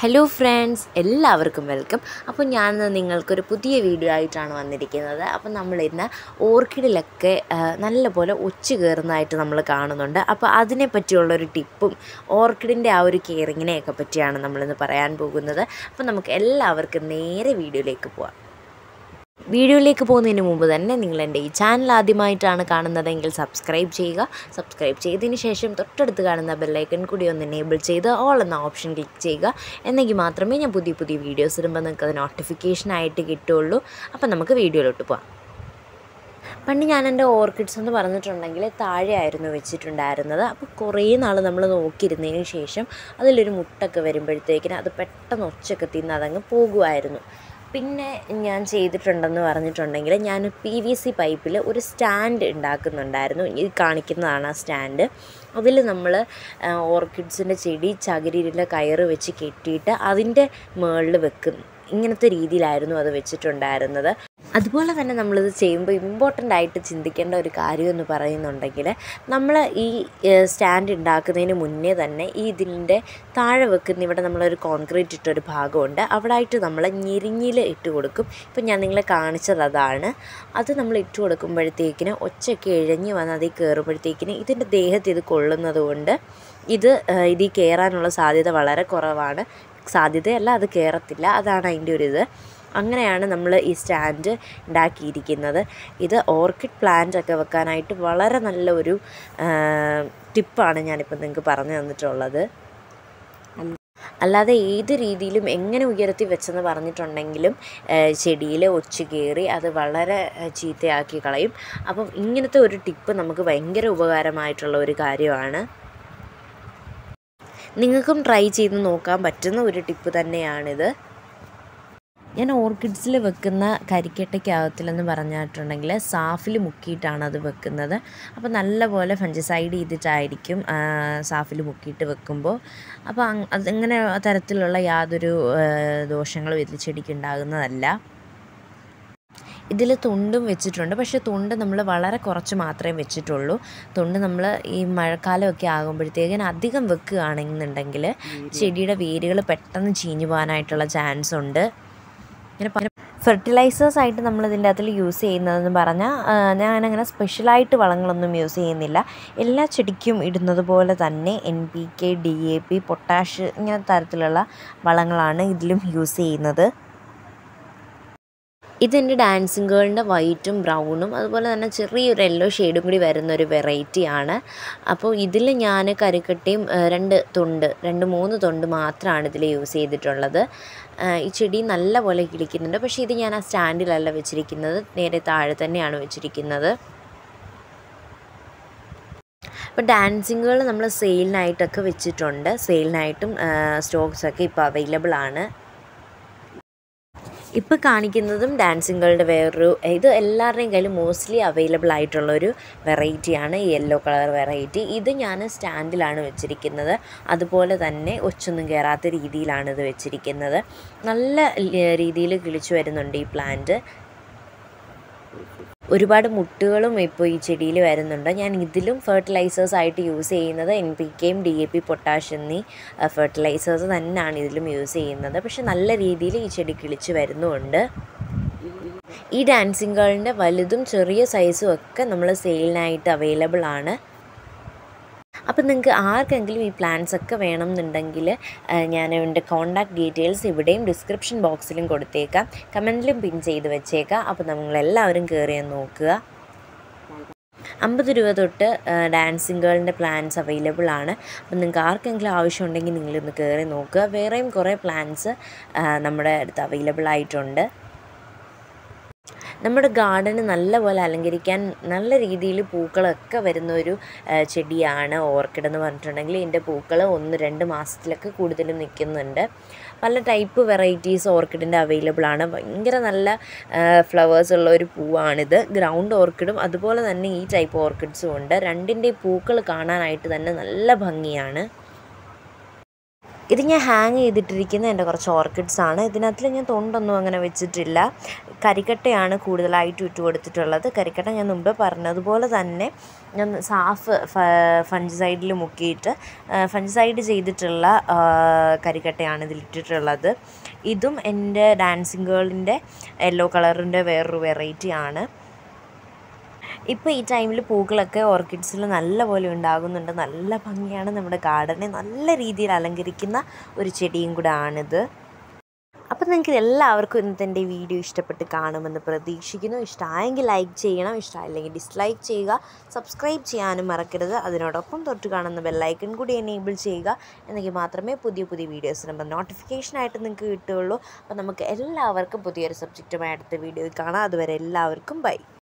hello friends എല്ലാവർക്കും welcome അപ്പോൾ ഞാൻ ഇന്ന് നിങ്ങൾക്കൊരു പുതിയ വീഡിയോ ആയിട്ടാണ് വന്നിരിക്കുന്നത് അപ്പോൾ നമ്മൾ ഇന്ന് ഓർക്കിഡിലൊക്കെ ആ, നല്ലപോലെ ഒച്ചു കയറുന്നതായിട്ട് നമ്മൾ കാണുന്നുണ്ട് അപ്പോൾ അതിനെ പറ്റിയുള്ളൊരു ടിപ്പും ഓർക്കിഡിൻ്റെ ആ ഒരു കെയറിങ്ങിനെയൊക്കെ പറ്റിയാണ് നമ്മളിന്ന് പറയാൻ പോകുന്നത് അപ്പോൾ നമുക്ക് എല്ലാവർക്കും നേരെ വീഡിയോയിലേക്ക് പോവാം വീഡിയോയിലേക്ക് പോകുന്നതിന് മുമ്പ് തന്നെ നിങ്ങൾ എൻ്റെ ഈ ചാനൽ ആദ്യമായിട്ടാണ് കാണുന്നതെങ്കിൽ സബ്സ്ക്രൈബ് ചെയ്യുക സബ്സ്ക്രൈബ് ചെയ്തതിന് ശേഷം തൊട്ടടുത്ത് കാണുന്ന ബെല്ലൈക്കൺ കൂടി ഒന്ന് എനേബിൾ ചെയ്ത് ഓൾ എന്ന ഓപ്ഷൻ ക്ലിക്ക് ചെയ്യുക എന്നെങ്കിൽ മാത്രമേ ഞാൻ പുതിയ പുതിയ വീഡിയോസ് ഇടുമ്പോൾ നിങ്ങൾക്ക് അത് നോട്ടിഫിക്കേഷൻ ആയിട്ട് കിട്ടുള്ളൂ അപ്പം നമുക്ക് വീഡിയോയിലോട്ട് പോകാം പണ്ട് ഞാൻ എൻ്റെ ഓർക്കിഡ്സ് എന്ന് പറഞ്ഞിട്ടുണ്ടെങ്കിൽ താഴെയായിരുന്നു വെച്ചിട്ടുണ്ടായിരുന്നത് അപ്പോൾ കുറേ നാൾ നമ്മൾ നോക്കിയിരുന്നതിന് ശേഷം അതിലൊരു മുട്ടൊക്കെ വരുമ്പോഴത്തേക്കിന് അത് പെട്ടെന്ന് ഒച്ചയൊക്കെ തിന്ന് അതങ്ങ് പോകുമായിരുന്നു പിന്നെ ഞാൻ ചെയ്തിട്ടുണ്ടെന്ന് പറഞ്ഞിട്ടുണ്ടെങ്കിൽ ഞാൻ പി വി സി പൈപ്പിൽ ഒരു സ്റ്റാൻഡ് ഉണ്ടാക്കുന്നുണ്ടായിരുന്നു ഇത് കാണിക്കുന്നതാണ് ആ സ്റ്റാൻഡ് അതിൽ നമ്മൾ ഓർക്കിഡ്സിൻ്റെ ചെടി ചകിരിയിലെ കയറ് വെച്ച് കെട്ടിയിട്ട് അതിൻ്റെ മുകളിൽ വെക്കും ഇങ്ങനത്തെ രീതിയിലായിരുന്നു അത് വെച്ചിട്ടുണ്ടായിരുന്നത് അതുപോലെ തന്നെ നമ്മളിത് ചെയ്യുമ്പോൾ ഇമ്പോർട്ടൻ്റ് ആയിട്ട് ചിന്തിക്കേണ്ട ഒരു കാര്യം എന്ന് പറയുന്നുണ്ടെങ്കിൽ നമ്മൾ ഈ സ്റ്റാൻഡ് ഉണ്ടാക്കുന്നതിന് മുന്നേ തന്നെ ഈ ഇതിൻ്റെ താഴെ വെക്കുന്ന ഇവിടെ നമ്മളൊരു കോൺക്രീറ്റ് ഇട്ടൊരു ഭാഗമുണ്ട് അവിടെ ആയിട്ട് നമ്മൾ ഞെരിഞ്ഞിൽ ഇട്ട് കൊടുക്കും ഇപ്പം ഞാൻ നിങ്ങളെ കാണിച്ചത് അതാണ് അത് നമ്മൾ ഇട്ട് കൊടുക്കുമ്പോഴത്തേക്കിന് ഒച്ചയൊക്കെ ഇഴഞ്ഞ് വന്ന് അതിൽ കയറുമ്പോഴത്തേക്കിന് ഇതിൻ്റെ ദേഹത്ത് ഇത് കൊള്ളുന്നത് കൊണ്ട് ഇത് ഏഹ്, ഇതിൽ കയറാനുള്ള സാധ്യത വളരെ കുറവാണ് സാധ്യതയല്ല അത് കയറത്തില്ല അതാണ് അതിൻ്റെ ഒരു ഇത് അങ്ങനെയാണ് നമ്മൾ ഈ സ്റ്റാൻഡ് ഉണ്ടാക്കിയിരിക്കുന്നത് ഇത് ഓർക്കിഡ് പ്ലാന്റ് ഒക്കെ വെക്കാനായിട്ട് വളരെ നല്ല ഒരു ടിപ്പാണ് ഞാനിപ്പോൾ നിങ്ങൾക്ക് പറഞ്ഞു തന്നിട്ടുള്ളത് അല്ലാതെ ഏത് രീതിയിലും എങ്ങനെ ഉയർത്തി വെച്ചെന്ന് പറഞ്ഞിട്ടുണ്ടെങ്കിലും ചെടിയിൽ ഒച്ചു കയറി അത് വളരെ ഏഹ്, ചീത്തയാക്കി കളയും അപ്പം ഇങ്ങനത്തെ ഒരു ടിപ്പ് നമുക്ക് ഭയങ്കര ഉപകാരമായിട്ടുള്ള ഒരു കാര്യമാണ് നിങ്ങൾക്കും ട്രൈ ചെയ്ത് നോക്കാൻ പറ്റുന്ന ഒരു ടിപ്പ് തന്നെയാണിത് ഞാൻ ഓർക്കിഡ്സിൽ വെക്കുന്ന കരിക്കട്ടയ്ക്കകത്തിലെന്ന് പറഞ്ഞിട്ടുണ്ടെങ്കിൽ സാഫിൽ മുക്കിയിട്ടാണ് അത് വെക്കുന്നത് അപ്പോൾ നല്ലപോലെ ഫഞ്ചിസൈഡ് ചെയ്തിട്ടായിരിക്കും ആ, സാഫിൽ മുക്കിയിട്ട് വെക്കുമ്പോൾ അപ്പോൾ അങ് അതങ്ങനെ തരത്തിലുള്ള യാതൊരു ആ, ദോഷങ്ങളും ഇതിൽ ചെടിക്ക് ഉണ്ടാകുന്നതല്ല ഇതിൽ തുണ്ടും വെച്ചിട്ടുണ്ട് പക്ഷേ തുണ്ട് നമ്മൾ വളരെ കുറച്ച് മാത്രമേ വെച്ചിട്ടുള്ളൂ തുണ്ട് നമ്മൾ ഈ മഴക്കാലമൊക്കെ ആകുമ്പോഴത്തേക്കിന് അധികം വെക്കുകയാണെന്നുണ്ടെങ്കിൽ ചെടിയുടെ വേരുകൾ പെട്ടെന്ന് ചീഞ്ഞു പോകാനായിട്ടുള്ള ചാൻസ് ഉണ്ട് ഇങ്ങനെ ഫെർട്ടിലൈസേഴ്സ് ആയിട്ട് നമ്മൾ ഇതിൻ്റെ അകത്തിൽ യൂസ് ചെയ്യുന്നതെന്ന് പറഞ്ഞാൽ ഞാനങ്ങനെ സ്പെഷ്യലായിട്ട് വളങ്ങളൊന്നും യൂസ് ചെയ്യുന്നില്ല എല്ലാ ചെടിക്കും ഇടുന്നത് പോലെ തന്നെ N P K D A P potash ഇങ്ങനെ തരത്തിലുള്ള വളങ്ങളാണ് ഇതിലും യൂസ് ചെയ്യുന്നത് ഇതെൻ്റെ ഡാൻസിങ് ഗേളിൻ്റെ വൈറ്റും ബ്രൗണും അതുപോലെ തന്നെ ചെറിയൊരു യെല്ലോ ഷെയ്ഡും കൂടി വരുന്ന ഒരു വെറൈറ്റിയാണ് അപ്പോൾ ഇതിൽ ഞാൻ കരിക്കട്ടയും ആ, രണ്ട് തൊണ്ട് രണ്ട് മൂന്ന് തൊണ്ട് മാത്രമാണ് ഇതിൽ യൂസ് ചെയ്തിട്ടുള്ളത് ആ, ഈ ചെടി നല്ല പോലെ കിളിക്കുന്നുണ്ട് പക്ഷേ ഇത് ഞാൻ ആ സ്റ്റാൻഡിലല്ല വെച്ചിരിക്കുന്നത് നേരെ താഴെ തന്നെയാണ് വെച്ചിരിക്കുന്നത് അപ്പോൾ ഡാൻസിങ്ങുകൾ നമ്മൾ സെയിലിനായിട്ടൊക്കെ വെച്ചിട്ടുണ്ട് സെയിലിനായിട്ടും സ്റ്റോക്സൊക്കെ ഇപ്പോൾ അവൈലബിൾ ആണ് ഇപ്പോൾ കാണിക്കുന്നതും ഡാൻസിങ്ങുകളുടെ വേറൊരു ഇത് എല്ലാവരുടെയും കയ്യിൽ മോസ്റ്റ്ലി അവൈലബിൾ ആയിട്ടുള്ളൊരു വെറൈറ്റിയാണ് ഈ യെല്ലോ കളർ വെറൈറ്റി ഇത് ഞാൻ സ്റ്റാൻഡിലാണ് വെച്ചിരിക്കുന്നത് അതുപോലെ തന്നെ ഒച്ചൊന്നും കയറാത്ത രീതിയിലാണ് ഇത് വെച്ചിരിക്കുന്നത് നല്ല രീതിയിൽ കിളിച്ചു വരുന്നുണ്ട് ഈ പ്ലാന്റ് ഒരുപാട് മുട്ടുകളും ഇപ്പോൾ ഈ ചെടിയിൽ വരുന്നുണ്ട് ഞാൻ ഇതിലും ഫെർട്ടിലൈസേഴ്സ് ആയിട്ട് യൂസ് ചെയ്യുന്നത് എൻ പി കെയും ഡി എ പി പൊട്ടാഷ് എന്നീ ഫെർട്ടിലൈസേഴ്സ് തന്നെയാണ് ഇതിലും യൂസ് ചെയ്യുന്നത് പക്ഷെ നല്ല രീതിയിൽ ഈ ചെടി കിളിച്ച് വരുന്നുമുണ്ട് ഈ ഡാൻസിങ് ഗേളിൻ്റെ വലുതും ചെറിയ സൈസും ഒക്കെ നമ്മൾ സെയിലിനായിട്ട് അവൈലബിൾ ആണ് അപ്പം നിങ്ങൾക്ക് ആർക്കെങ്കിലും ഈ പ്ലാൻസ് ഒക്കെ വേണമെന്നുണ്ടെങ്കിൽ ഞാൻ എൻ്റെ കോൺടാക്ട് ഡീറ്റെയിൽസ് ഇവിടെയും ഡിസ്ക്രിപ്ഷൻ ബോക്സിലും കൊടുത്തേക്കാം കമൻറ്റിലും പിൻ ചെയ്ത് വെച്ചേക്കാം അപ്പോൾ നമ്മളെല്ലാവരും കയറി ഒന്ന് നോക്കുക അമ്പത് രൂപ തൊട്ട് ഡാൻസിങ് ഗേളിൻ്റെ പ്ലാൻസ് അവൈലബിൾ ആണ് അപ്പം നിങ്ങൾക്ക് ആർക്കെങ്കിലും ആവശ്യമുണ്ടെങ്കിൽ നിങ്ങളൊന്ന് കയറി നോക്കുക വേറെയും കുറേ പ്ലാൻസ് നമ്മുടെ അടുത്ത് അവൈലബിൾ ആയിട്ടുണ്ട് നമ്മുടെ ഗാർഡന് നല്ലപോലെ അലങ്കരിക്കാൻ നല്ല രീതിയിൽ പൂക്കളൊക്കെ വരുന്ന ഒരു ആ, ചെടിയാണ് ഓർക്കിഡ് എന്ന് പറഞ്ഞിട്ടുണ്ടെങ്കിൽ ഇതിൻ്റെ പൂക്കൾ ഒന്ന് രണ്ട് മാസത്തിലൊക്കെ കൂടുതലും നിൽക്കുന്നുണ്ട് പല ടൈപ്പ് വെറൈറ്റീസ് ഓർക്കിഡിൻ്റെ അവൈലബിൾ ആണ് ഭയങ്കര നല്ല ഫ്ലവേഴ്സ് ഉള്ള ഒരു പൂവാണിത് ഗ്രൗണ്ട് ഓർക്കിഡും അതുപോലെ തന്നെ ഈ ടൈപ്പ് ഓർക്കിഡ്സും ഉണ്ട് രണ്ടിൻ്റെ പൂക്കൾ കാണാനായിട്ട് തന്നെ നല്ല ഭംഗിയാണ് ഇത് ഞാൻ ഹാങ് ചെയ്തിട്ടിരിക്കുന്ന എൻ്റെ കുറച്ച് ഓർക്കിഡ്സ് ആണ് ഇതിനകത്തിൽ ഞാൻ തൊണ്ടൊന്നും അങ്ങനെ വെച്ചിട്ടില്ല കരിക്കട്ടയാണ് കൂടുതലായിട്ട് ഇട്ട് കൊടുത്തിട്ടുള്ളത് കരിക്കട്ട ഞാൻ മുമ്പേ പറഞ്ഞതുപോലെ തന്നെ ഞാൻ സാഫ് ഫഞ്ചിസൈഡിൽ മുക്കിയിട്ട് ഫഞ്ചിസൈഡ് ചെയ്തിട്ടുള്ള ആ, കരിക്കട്ടയാണ് ഇതിലിട്ടിട്ടുള്ളത് ഇതും എൻ്റെ ഡാൻസിങ് ഗേളിൻ്റെ യെല്ലോ കളറിൻ്റെ വേറൊരു വെറൈറ്റി ആണ് ഇപ്പോൾ ഈ ടൈമിൽ പൂക്കളൊക്കെ ഓർക്കിഡ്സിൽ നല്ലപോലെ ഉണ്ടാകുന്നുണ്ട് നല്ല ഭംഗിയാണ് നമ്മുടെ ഗാർഡനെ നല്ല രീതിയിൽ അലങ്കരിക്കുന്ന ഒരു ചെടിയും കൂടെ ആണിത് അപ്പം നിങ്ങൾക്ക് എല്ലാവർക്കും ഇന്നത്തെ എൻ്റെ വീഡിയോ ഇഷ്ടപ്പെട്ട് കാണുമെന്ന് പ്രതീക്ഷിക്കുന്നു ഇഷ്ടമായെങ്കിൽ ലൈക്ക് ചെയ്യണം ഇഷ്ടമായില്ലെങ്കിൽ ഡിസ്ലൈക്ക് ചെയ്യുക സബ്സ്ക്രൈബ് ചെയ്യാനും മറക്കരുത് അതിനോടൊപ്പം തൊട്ട് കാണുന്ന ബെല്ലൈക്കൺ കൂടി എനേബിൾ ചെയ്യുക എന്നെങ്കിൽ മാത്രമേ പുതിയ പുതിയ വീഡിയോസ് നമ്മൾ നോട്ടിഫിക്കേഷനായിട്ട് നിങ്ങൾക്ക് കിട്ടുകയുള്ളൂ അപ്പോൾ നമുക്ക് എല്ലാവർക്കും പുതിയൊരു സബ്ജക്റ്റുമായി അടുത്ത വീഡിയോയിൽ കാണാം അതുവരെ എല്ലാവർക്കും ബൈ